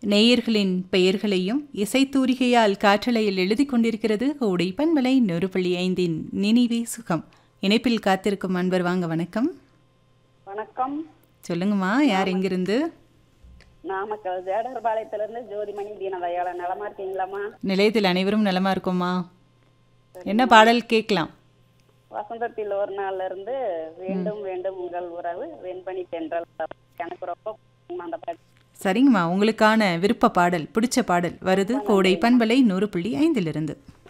நேயர்களின் பெயர்களையும் இசைத்தூரிகையால் காற்றலையில் எழுதி கொண்டிருக்கிறது கோடை பன்மலை நூறு புள்ளி ஐந்தின் நினைவே சுகம் இணைப்பில் காத்திருக்கும் அன்பர் வாங்க வணக்கம் வணக்கம் சொல்லுங்கம்மா யார் எங்கிருந்து நாமக்கல் ஜேடர்பாளையத்திலிருந்து ஜோதிமணி தீனதயாளன் நலமா இருக்கீங்களாம்மா நிலையத்தில் அனைவரும் நலமா இருக்கோமா என்ன பாடல் கேட்கலாம் வசந்தத்தில் ஒரு நாள்ல இருந்து வேண்டும் வேண்டும் உங்கள் உறவு வெண்பனி தென்றல் எனக்கு ரொம்ப பிடிக்கும்மா அந்த பாட்டு சரிங்கம்மா உங்களுக்கான விருப்ப பாடல் பிடிச்ச பாடல் வருது கோடை பண்பலை நூறு புள்ளி ஐந்திலிருந்து